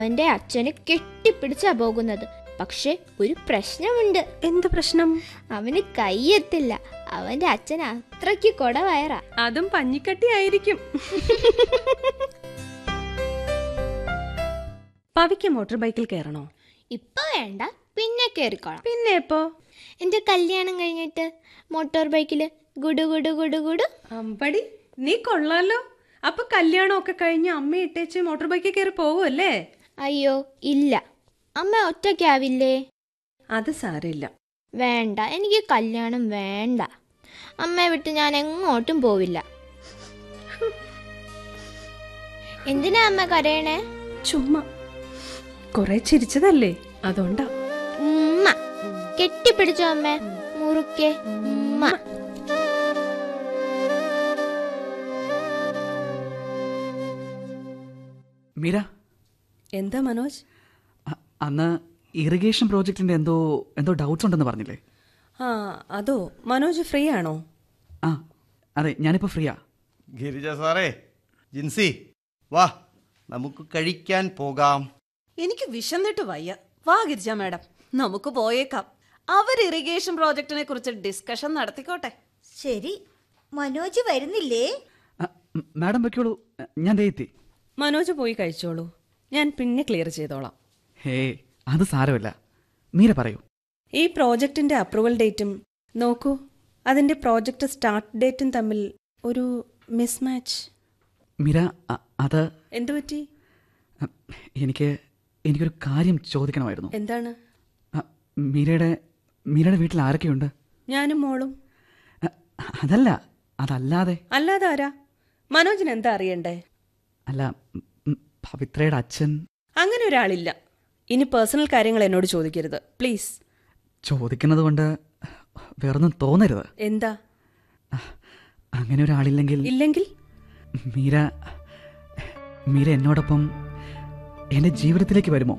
അവന്റെ അച്ഛന് കെട്ടിപ്പിടിച്ചാ പോകുന്നത് പക്ഷെ ഒരു പ്രശ്നമുണ്ട് എന്ത് പ്രശ്നം അവന് കയ്യെത്തില്ല അവന്റെ അച്ഛൻ അത്രയ്ക്ക് കൊടവയറാ അതും പഞ്ഞിക്കട്ടി ആയിരിക്കും പവിക്ക് മോട്ടോർ ബൈക്കിൽ കയറണോ ഇപ്പൊ വേണ്ട പിന്നെ കേറിക്കോളാം പിന്നെ എപ്പോ എന്റെ കല്യാണം കഴിഞ്ഞിട്ട് മോട്ടോർ ബൈക്കില് ഗുഡു ഗുഡു ഗുഡു ഗുഡു അമ്പടി നീ കൊള്ളാലോ അപ്പൊ കല്യാണമൊക്കെ കഴിഞ്ഞ് അമ്മ ഇട്ടേച്ച് മോട്ടോർ ബൈക്കിൽ കയറി പോവുമല്ലേ അയ്യോ ഇല്ല അമ്മ ഒറ്റയ്ക്കാവില്ലേ അത് സാരമില്ല വേണ്ട എനിക്ക് കല്യാണം വേണ്ട അമ്മയെ വിട്ട് ഞാൻ എങ്ങോട്ടും പോവില്ല എന്തിനാ അമ്മ കരയണേ ചുമ്മാ കൊറേ ചിരിച്ചതല്ലേ അതുകൊണ്ടാ ഉമ്മ കെട്ടിപ്പിടിച്ചോ അമ്മ മുറുക്കെ ഉമ്മ മീര എന്താ മനോജ് അ- അന്ന് ഇറിഗേഷൻ പ്രോജക്റ്റിന്റെ എന്തോ എന്തോ ഡൗട്ട്സ് ഉണ്ടെന്ന് പറഞ്ഞില്ലേ ആ അതോ മനോജ് ഫ്രീ ആണോ ആ അതെ ഞാനിപ്പോ ഫ്രീയാ ഗിരിജ സാറേ ജിൻസി വാ നമുക്ക് കഴിക്കാൻ പോകാം എനിക്ക് വിശന്നിട്ട് വയ്യ വാ ഗിരിജ മാഡം നമുക്ക് പോയേക്കാം അവർ ഇറിഗേഷൻ പ്രോജക്റ്റിനെ കുറിച്ച് ഡിസ്കഷൻ നടത്തിക്കോട്ടെ ശരി മനോജ് വരുന്നില്ലേ അ, മ- മാഡം വെക്കോളൂ ഞാൻ ദേ എത്തി മനോജ് പോയി കഴിച്ചോളൂ ഞാൻ പിന്നെ ക്ലിയർ ചെയ്തോളാം ഹേ അത് സാരമില്ല മീര പറയൂ ഈ പ്രോജക്റ്റിന്റെ അപ്രൂവൽ ഡേറ്റും നോക്കൂ അതിന്റെ പ്രോജക്റ്റ് സ്റ്റാർട്ട് ഡേറ്റും തമ്മിൽ ഒരു മിസ്മാച്ച് മീര അ- അത് എന്തു പറ്റി അ, എനിക്ക് എനിക്കൊരു കാര്യം ചോദിക്കണമായിരുന്നു എന്താണ് അ, മീരയുടെ മീരയുടെ വീട്ടിൽ ആരൊക്കെയുണ്ട് ഞാനും മോളും അ, അതല്ല അതല്ലാതെ അല്ലാതെ ആരാ മനോജിന് എന്താ അറിയണ്ടേ അല്ല ഉം, ഉം, പവിത്രയുടെ അച്ഛൻ അങ്ങനെ ഒരാളില്ല ഇനി പേഴ്സണൽ കാര്യങ്ങൾ എന്നോട് ചോദിക്കരുത് പ്ലീസ് ചോദിക്കുന്നത് കൊണ്ട് വേറൊന്നും തോന്നരുത് എന്താ അങ്ങനെ ഒരാളില്ലെങ്കിൽ ഇല്ലെങ്കിൽ മീര മീര എന്നോടൊപ്പം എന്റെ ജീവിതത്തിലേക്ക് വരുമോ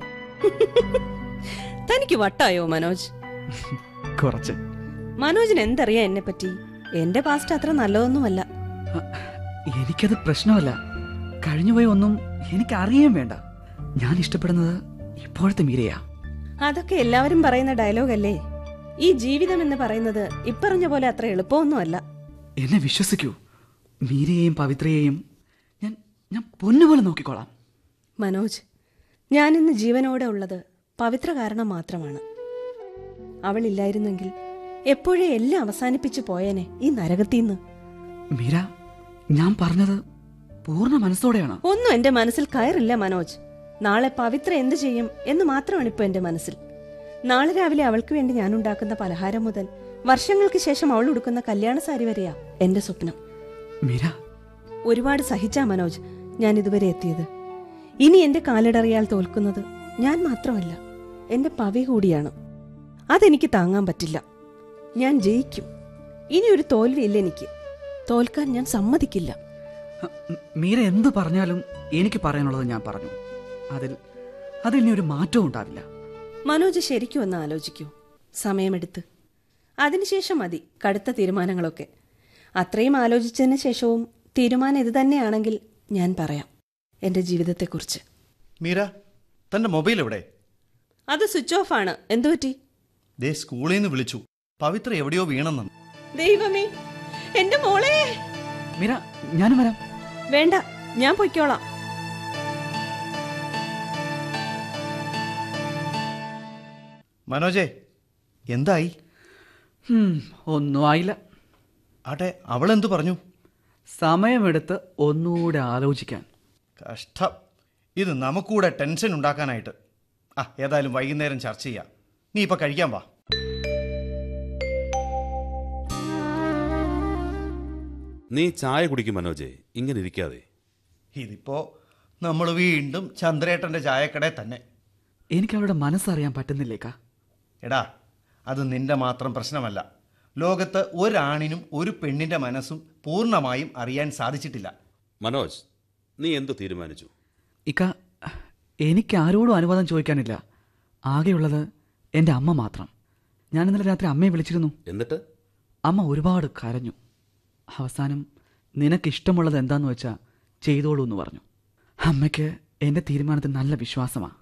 തനിക്ക് വട്ടായോ മനോജ് കുറച്ച് മനോജിന് എന്തറിയാം എന്നെ പറ്റി എന്റെ പാസ്റ്റ് അത്ര നല്ലതൊന്നുമല്ല അ- എനിക്കത് പ്രശ്നമല്ല കഴിഞ്ഞുപോയ ഒന്നും എനിക്ക് അറിയാൻ വേണ്ട ഞാൻ ഇഷ്ടപ്പെടുന്നത് ഇപ്പോഴത്തെ മീരയാ അതൊക്കെ എല്ലാവരും പറയുന്ന ഡയലോഗല്ലേ ഈ ജീവിതം എന്ന് പറയുന്നത് ഇപ്പറഞ്ഞ പോലെ അത്ര എളുപ്പമൊന്നുമല്ല എന്നെ വിശ്വസിക്കൂ മീരയെയും പവിത്രയെയും ഞാൻ ഞാൻ പൊന്നുപോലെ നോക്കിക്കോളാം മനോജ് ഞാനിന്ന് ജീവനോടെ ഉള്ളത് പവിത്ര കാരണം മാത്രമാണ് അവളില്ലായിരുന്നെങ്കിൽ എപ്പോഴേ എല്ലാം അവസാനിപ്പിച്ചു പോയേനെ ഈ നരകത്തിന്ന് മീര ഞാൻ പറഞ്ഞത് പൂർണ്ണ മനസ്സോടെയാണ് ഒന്നും എന്റെ മനസ്സിൽ കയറില്ല മനോജ് നാളെ പവിത്ര എന്ത് ചെയ്യും എന്ന് മാത്രമാണ് ഇപ്പൊ എന്റെ മനസ്സിൽ നാളെ രാവിലെ അവൾക്ക് വേണ്ടി ഞാൻ ഉണ്ടാക്കുന്ന പലഹാരം മുതൽ വർഷങ്ങൾക്ക് ശേഷം അവൾ ഉടുക്കുന്ന കല്യാണ സാരി വരെയാ എന്റെ സ്വപ്നം മീര ഒരുപാട് സഹിച്ചാ മനോജ് ഞാൻ ഇതുവരെ എത്തിയത് ഇനി എന്റെ കാലിടറിയാൽ തോൽക്കുന്നത് ഞാൻ മാത്രമല്ല എന്റെ പവി കൂടിയാണ് അതെനിക്ക് താങ്ങാൻ പറ്റില്ല ഞാൻ ജയിക്കും ഇനി ഒരു തോൽവിയില്ല എനിക്ക് തോൽക്കാൻ ഞാൻ സമ്മതിക്കില്ല മീര എന്ത് പറഞ്ഞാലും എനിക്ക് പറയാനുള്ളത് ഞാൻ പറഞ്ഞു അതിൽ അതിൽ ഇനി ഒരു മാറ്റവും ഉണ്ടാവില്ല മനോജ് ശരിക്കും ഒന്ന് ആലോചിക്കൂ സമയമെടുത്ത് അതിനുശേഷം മതി കടുത്ത തീരുമാനങ്ങളൊക്കെ അത്രയും ആലോചിച്ചതിന് ശേഷവും തീരുമാനം ഇത് തന്നെയാണെങ്കിൽ ഞാൻ പറയാം എന്റെ ജീവിതത്തെക്കുറിച്ച് മീര തന്റെ മൊബൈൽ എവിടെ അത് സ്വിച്ച് ഓഫ് ആണ് എന്തു പറ്റി ദേ സ്കൂളിൽ നിന്ന് വിളിച്ചു പവിത്ര എവിടെയോ വീണെന്നു ദൈവമേ എന്റെ മോളെ മീര ഞാനും വരാം വേണ്ട ഞാൻ പൊയ്ക്കോളാം മനോജേ എന്തായി ഹും, ഒന്നും ആയില്ല ആട്ടെ അവളെന്തു പറഞ്ഞു സമയമെടുത്ത് ഒന്നുകൂടെ ആലോചിക്കാൻ കഷ്ടം ഇത് നമുക്കൂടെ ടെൻഷൻ ഉണ്ടാക്കാനായിട്ട് ആ ഏതായാലും വൈകുന്നേരം ചർച്ച ചെയ്യാം നീ ഇപ്പൊ കഴിക്കാൻ വാ നീ ചായ കുടിക്കും മനോജെ ഇങ്ങനെ ഇരിക്കാതെ ഇതിപ്പോ നമ്മൾ വീണ്ടും ചന്ദ്രേട്ടന്റെ ചായക്കടയിൽ തന്നെ എനിക്ക് അവളുടെ മനസ്സറിയാൻ പറ്റുന്നില്ലേക്കാ എടാ അത് നിന്റെ മാത്രം പ്രശ്നമല്ല ലോകത്ത് ഒരാണിനും ഒരു പെണ്ണിന്റെ മനസ്സും പൂർണ്ണമായും അറിയാൻ സാധിച്ചിട്ടില്ല മനോജ് നീ എന്തു തീരുമാനിച്ചു ഇക്ക എനിക്ക് ആരോടും അനുവാദം ചോദിക്കാനില്ല ആകെയുള്ളത് എൻ്റെ അമ്മ മാത്രം ഞാൻ ഇന്നലെ രാത്രി അമ്മയെ വിളിച്ചിരുന്നു എന്നിട്ട് അമ്മ ഒരുപാട് കരഞ്ഞു അവസാനം നിനക്കിഷ്ടമുള്ളത് എന്താന്ന് വെച്ചാൽ ചെയ്തോളൂ എന്ന് പറഞ്ഞു അമ്മയ്ക്ക് എൻ്റെ തീരുമാനത്തിൽ നല്ല വിശ്വാസമാണ്